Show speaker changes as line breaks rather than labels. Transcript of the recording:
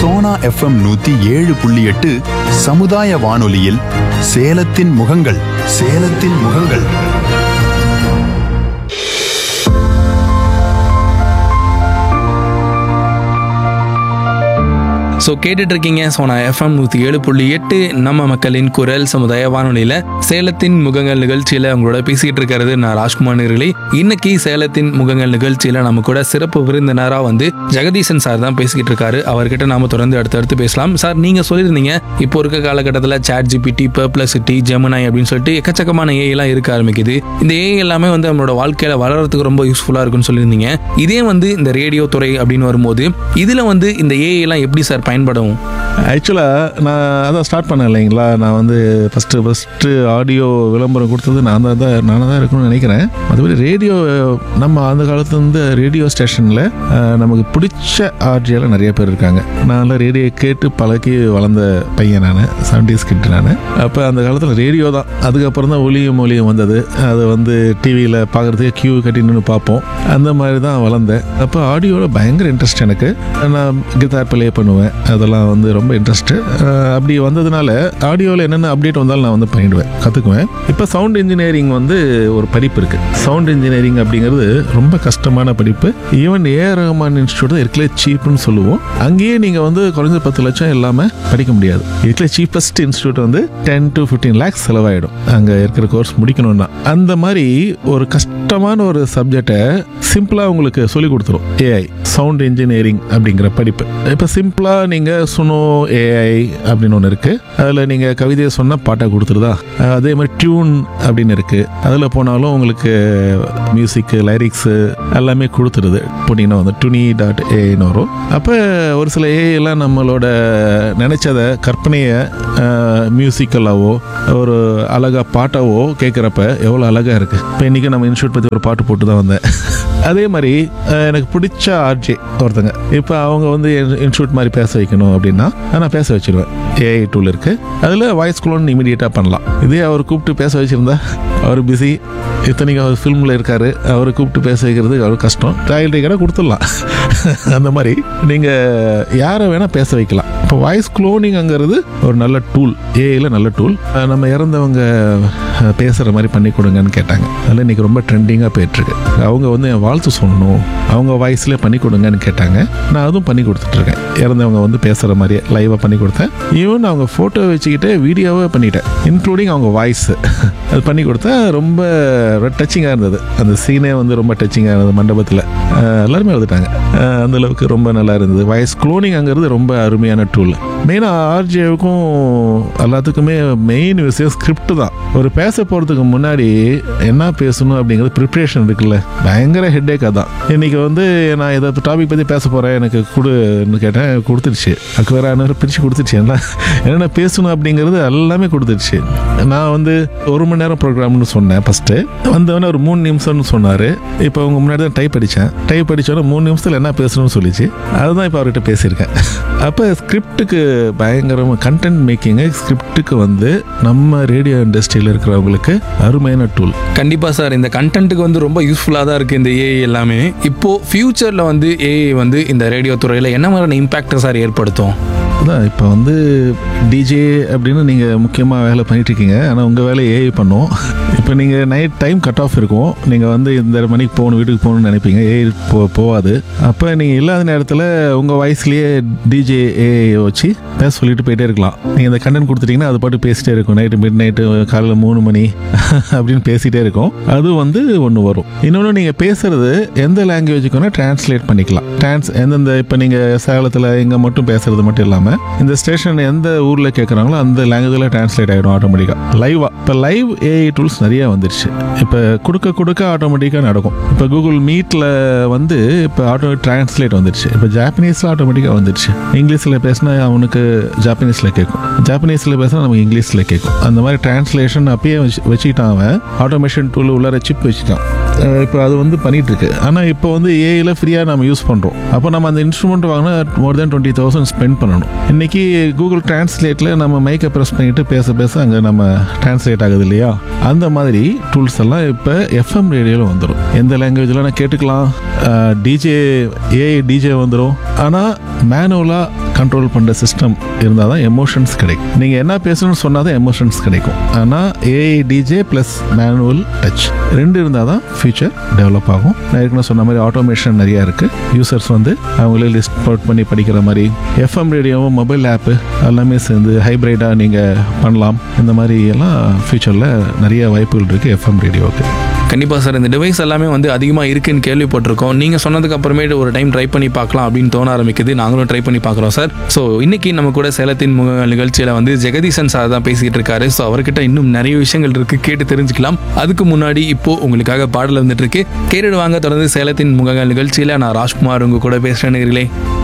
Sona FM நூத்தி ஏழு புள்ளி எட்டு சமுதாய வானொலியில் சேலத்தின் முகங்கள் சேலத்தின் முகங்கள்
ஸோ கேட்டுட்டு இருக்கீங்க சோனா எஃப்எம் நூற்றி ஏழு புள்ளி எட்டு நம்ம மக்களின் குரல் சமுதாய வானொலியில் சேலத்தின் முகங்கள் நிகழ்ச்சியில் உங்களோட பேசிக்கிட்டு இருக்கிறது நான் ராஜ்குமார் நேர்களே இன்னைக்கு சேலத்தின் முகங்கள் நிகழ்ச்சியில் நம்ம கூட சிறப்பு விருந்தினராக வந்து ஜெகதீசன் சார் தான் பேசிக்கிட்டு இருக்காரு அவர்கிட்ட நாம தொடர்ந்து அடுத்தடுத்து பேசலாம் சார் நீங்கள் சொல்லியிருந்தீங்க இப்போ இருக்க காலகட்டத்தில் சாட் ஜிபிடி பர்ப்ளசிட்டி ஜெமனாய் அப்படின்னு சொல்லிட்டு எக்கச்சக்கமான ஏஐலாம் இருக்க ஆரம்பிக்குது இந்த ஏஐ எல்லாமே வந்து நம்மளோட வாழ்க்கையில் வளர்றதுக்கு ரொம்ப யூஸ்ஃபுல்லாக இருக்குன்னு சொல்லியிருந்தீங்க இதே வந்து இந்த ரேடியோ துறை அப்படின்னு வரும்போது இதில் வந்து இந்த ஏஐ எல்லாம் எப்படி சார் பயன்படும்
ஆக்சுவலாக நான் அதான் ஸ்டார்ட் பண்ணேன் இல்லைங்களா நான் வந்து ஃபஸ்ட்டு ஃபஸ்ட்டு ஆடியோ விளம்பரம் கொடுத்தது நான் தான் தான் நானாக தான் இருக்கணும்னு நினைக்கிறேன் மற்றபடி ரேடியோ நம்ம அந்த காலத்துல இருந்து ரேடியோ ஸ்டேஷனில் நமக்கு பிடிச்ச ஆர்ஜியெல்லாம் நிறைய பேர் இருக்காங்க நான் ரேடியோ கேட்டு பழகி வளர்ந்த பையன் நான் செவன்டிஸ் கிட் நான் அப்போ அந்த காலத்தில் ரேடியோ தான் அதுக்கப்புறம் தான் ஒளியும் ஒளியும் வந்தது அது வந்து டிவியில் பார்க்குறதுக்கு கியூ கட்டி நின்று பார்ப்போம் அந்த மாதிரி தான் வளர்ந்தேன் அப்போ ஆடியோவில் பயங்கர இன்ட்ரெஸ்ட் எனக்கு நான் கிட்டார் ப்ளே பண்ணுவேன் அதெல்லாம் வந்து ரொம்ப இன்ட்ரெஸ்ட்டு அப்படி வந்ததுனால ஆடியோவில் என்னென்ன அப்டேட் வந்தாலும் நான் வந்து பண்ணிடுவேன் கற்றுக்குவேன் இப்போ சவுண்ட் இன்ஜினியரிங் வந்து ஒரு படிப்பு இருக்குது சவுண்ட் இன்ஜினியரிங் அப்படிங்கிறது ரொம்ப கஷ்டமான படிப்பு ஈவன் ஏ ரஹ்மான் இன்ஸ்டியூட் இருக்கலே சீப்னு சொல்லுவோம் அங்கேயே நீங்கள் வந்து குறைஞ்ச பத்து லட்சம் இல்லாமல் படிக்க முடியாது இருக்கல சீப்பஸ்ட் இன்ஸ்டியூட் வந்து டென் டு ஃபிஃப்டீன் லேக்ஸ் செலவாயிடும் அங்கே இருக்கிற கோர்ஸ் முடிக்கணும்னா அந்த மாதிரி ஒரு கஷ்டமான ஒரு சப்ஜெக்டை சிம்பிளாக உங்களுக்கு சொல்லி கொடுத்துரும் ஏஐ சவுண்ட் இன்ஜினியரிங் அப்படிங்கிற படிப்பு இப்போ சிம்பிளாக நீங்கள் சுனோ ஏஐ அப்படின்னு ஒன்று இருக்குது அதில் நீங்கள் கவிதையை சொன்னால் பாட்டாக கொடுத்துருதா அஹ் அதே மாதிரி டியூன் அப்படின்னு இருக்குது அதில் போனாலும் உங்களுக்கு மியூசிக்கு லைரிக்ஸு எல்லாமே கொடுத்துருது போட்டிங்கன்னா வந்து டுனி டாட் ஏன்னு வரும் அப்போ ஒரு சில ஏஐ எல்லாம் நம்மளோட நினச்சதை கற்பனையை மியூசிக்கலாவோ ஒரு அழகாக பாட்டாவோ கேட்குறப்ப எவ்வளோ அழகாக இருக்குது இப்போ இன்றைக்கி நம்ம இன்ஸ்டியூட் பற்றி ஒரு பாட்டு போட்டு தான் வந்தேன் அதே மாதிரி அஹ், எனக்கு பிடிச்ச ஆர்ஜே ஒருத்தங்க இப்போ அவங்க வந்து இன்ஸ்டியூட் மாதிரி பேச வைக்கணும் அப்படின்னா நான் பேச வச்சிருவேன் ஏஐ டூல் இருக்குது அதில் வாய்ஸ் குளோன் இமீடியட்டாக பண்ணலாம் இதே அவர் கூப்பிட்டு பேச வச்சுருந்தா அவர் பிஸி இத்தனைக்கு அவர் ஃபில்மில் இருக்காரு அவரை கூப்பிட்டு பேச வைக்கிறது அவர் கஷ்டம் ராயல்டி கடை கொடுத்துடலாம் அந்த மாதிரி நீங்கள் யாரை வேணால் பேச வைக்கலாம் இப்போ வாய்ஸ் குளோனிங்கிறது ஒரு நல்ல டூல் ஏஐல நல்ல டூல் நம்ம இறந்தவங்க அஹ், பேசுகிற மாதிரி பண்ணி கொடுங்கன்னு கேட்டாங்க அதில் இன்னைக்கு ரொம்ப ட்ரெண்டிங்காக போயிட்டுருக்கு அவங்க வந்து என் வாழ்த்து சொல்லணும் அவங்க வாய்ஸ்லேயே பண்ணி கொடுங்கன்னு கேட்டாங்க நான் அதுவும் பண்ணி கொடுத்துட்ருக்கேன் இறந்தவங்க வந்து பேசுகிற மாதிரியே லைவாக பண்ணி கொடுத்தேன் ஈவன் அவங்க ஃபோட்டோ வச்சுக்கிட்டு வீடியோவே பண்ணிட்டேன் இன்க்ளூடிங் அவங்க வாய்ஸ் அது பண்ணி கொடுத்தா ரொம்ப டச்சிங்காக இருந்தது அந்த சீனே வந்து ரொம்ப டச்சிங்காக இருந்தது மண்டபத்தில் எல்லாருமே எழுதிட்டாங்க அஹ் அந்த அளவுக்கு ரொம்ப நல்லா இருந்தது வாய்ஸ் குளோனிங்கிறது ரொம்ப அருமையான டூல் மெயினாக ஆர்ஜேவுக்கும் எல்லாத்துக்குமே மெயின் விஷயம் ஸ்கிரிப்ட் தான் ஒரு பேச போகிறதுக்கு முன்னாடி என்ன பேசணும் அப்படிங்கிறது ப்ரிப்ரேஷன் இருக்குல்ல பயங்கர ஹெட்டேக் அதான் இன்னைக்கு வந்து நான் இதை டாபிக் பற்றி பேச போகிறேன் எனக்கு கொடுன்னு கேட்டேன் கொடுத்துருச்சு அக்வரான பிரித்து கொடுத்துருச்சு என்ன என்னென்ன பேசணும் அப்படிங்கிறது எல்லாமே கொடுத்துருச்சு நான் வந்து ஒரு மணி நேரம் ப்ரோக்ராம்னு சொன்னேன் ஃபஸ்ட்டு வந்தவொடனே ஒரு மூணு நிமிஷம்னு சொன்னார் இப்போ அவங்க முன்னாடி தான் டைப் அடித்தேன் டைப் அடித்தோன்னே மூணு நிமிஷத்தில் என்ன பேசணும்னு சொல்லிச்சு அதுதான் இப்போ அவர்கிட்ட பேசியிருக்கேன் அப்போ ஸ்கிரிப்டுக்கு பயங்கரமாக கண்டென்ட் மேக்கிங்கு ஸ்கிரிப்டுக்கு வந்து நம்ம ரேடியோ இண்டஸ்ட்ரியில் இருக்கிறவங்களுக்கு அருமையான டூல்
கண்டிப்பா சார் இந்த கண்டென்ட்டுக்கு வந்து ரொம்ப யூஸ்ஃபுல்லாக தான் இருக்கு இந்த ஏஐ எல்லாமே இப்போ ஃபியூச்சர்ல வந்து ஏஐ வந்து இந்த ரேடியோ துறையில என்ன மாதிரியான இம்பாக்டை சார் ஏற்படுத்தும்
அதான் இப்போ வந்து டிஜே அப்படின்னு நீங்கள் முக்கியமாக வேலை பண்ணிட்டு இருக்கீங்க ஆனால் உங்கள் வேலையை ஏஐ பண்ணும் இப்போ நீங்கள் நைட் டைம் கட் ஆஃப் இருக்கும் நீங்கள் வந்து இந்த மணிக்கு போகணும் வீட்டுக்கு போகணும்னு நினைப்பீங்க ஏஐ போ போகாது அப்போ நீங்கள் இல்லாத நேரத்தில் உங்கள் வாய்ஸ்லேயே டிஜே ஏஐ வச்சு பேச சொல்லிட்டு போயிட்டே இருக்கலாம் நீங்கள் இந்த கண்டென்ட் கொடுத்துட்டீங்கன்னா அது பாட்டு பேசிட்டே இருக்கும் நைட்டு மிட் நைட்டு காலையில் மூணு மணி அப்படின்னு பேசிகிட்டே இருக்கும் அது வந்து ஒன்று வரும் இன்னொன்று நீங்கள் பேசுறது எந்த லாங்குவேஜுக்கு வேணால் டிரான்ஸ்லேட் பண்ணிக்கலாம் டிரான்ஸ் எந்தெந்த இப்போ நீங்கள் சேலத்தில் இங்கே மட்டும் பேசுறது மட்டும் இல்லாமல் இந்த ஸ்டேஷன் எந்த ஊரில் கேட்குறாங்களோ அந்த லாங்குவேஜில் டிரான்ஸ்லேட் ஆகிடும் ஆட்டோமேட்டிக்காக லைவாக இப்போ லைவ் ஏஐ டூல்ஸ் நிறைய வந்துருச்சு இப்போ கொடுக்க கொடுக்க ஆட்டோமேட்டிக்காக நடக்கும் இப்போ கூகுள் மீட்டில் வந்து இப்போ ஆட்டோ டிரான்ஸ்லேட் வந்துருச்சு இப்போ ஜாப்பனீஸில் ஆட்டோமேட்டிக்காக வந்துருச்சு இங்கிலீஷில் பேசினா அவனுக்கு ஜாப்பனீஸில் கேட்கும் ஜாப்பனீஸில் பேசினா நமக்கு இங்கிலீஷில் கேட்கும் அந்த மாதிரி டிரான்ஸ்லேஷன் அப்பயே வச்சு வச்சுக்கிட்டான் அவன் ஆட்டோமேஷன் டூல் உள்ளார சிப் வச்சுட்டான் அஹ் இப்போ அது வந்து பண்ணிட்டு இருக்கு ஆனால் இப்போ வந்து ஏஐல ஃப்ரீயாக நம்ம யூஸ் பண்ணுறோம் அப்போ நம்ம அந்த இன்ஸ்ட்ருமெண்ட் வாங்கினா more than twenty thousand spend பண்ணணும் இன்னைக்கு கூகுள் டிரான்ஸ்லேட்டில் நம்ம மைக்கை ப்ரெஸ் பண்ணிட்டு பேச பேச அங்கே நம்ம டிரான்ஸ்லேட் ஆகுது இல்லையா அந்த மாதிரி டூல்ஸ் எல்லாம் இப்போ எஃப்எம் ரேடியோவில் வந்துடும் எந்த லாங்குவேஜில் நான் கேட்டுக்கலாம் டிஜே ஏஐ டிஜே வந்துடும் ஆனால் மேனுவலாக கண்ட்ரோல் பண்ணுற சிஸ்டம் இருந்தால் தான் எமோஷன்ஸ் கிடைக்கும் நீங்கள் என்ன பேசணும்னு சொன்னால் தான் எமோஷன்ஸ் கிடைக்கும் ஆனால் AI DJ plus manual touch ரெண்டு இருந்தால் தான் ஃபியூச்சர் டெவலப் ஆகும் நான் ஏற்கனவே சொன்ன மாதிரி ஆட்டோமேஷன் நிறையா இருக்குது யூசர்ஸ் வந்து அவங்களே லிஸ்ட் அவுட் பண்ணி படிக்கிற மாதிரி எஃப்எம் ரேடியோவும் மொபைல் ஆப்பு எல்லாமே சேர்ந்து ஹைப்ரிடாக நீங்கள் பண்ணலாம் இந்த மாதிரி எல்லாம் ஃபியூச்சரில் நிறைய வாய்ப்புகள் இருக்குது எஃப்எம் ரேடியோவுக்கு
கண்டிப்பாக சார் இந்த டிவைஸ் எல்லாமே வந்து அதிகமாக இருக்குன்னு கேள்விப்பட்டிருக்கோம் நீங்கள் சொன்னதுக்கு அப்புறமேட்டு ஒரு டைம் ட்ரை பண்ணி பார்க்கலாம் அப்படின்னு தோண ஆரம்பிக்குது நாங்களும் ட்ரை பண்ணி பார்க்குறோம் சார் ஸோ இன்னைக்கு நம்ம கூட சேலத்தின் முக நிகழ்ச்சியில் வந்து ஜெகதீசன் சார் தான் பேசிக்கிட்டு இருக்காரு ஸோ அவர்கிட்ட இன்னும் நிறைய விஷயங்கள் இருக்கு கேட்டு தெரிஞ்சுக்கலாம் அதுக்கு முன்னாடி இப்போ உங்களுக்காக பாடல் வந்துட்டு இருக்கு கேட்டுடுவாங்க தொடர்ந்து சேலத்தின் முகங்கள் நிகழ்ச்சியில் நான் ராஜ்குமார் உங்க கூட பேசுகிறேன் நேயர்களே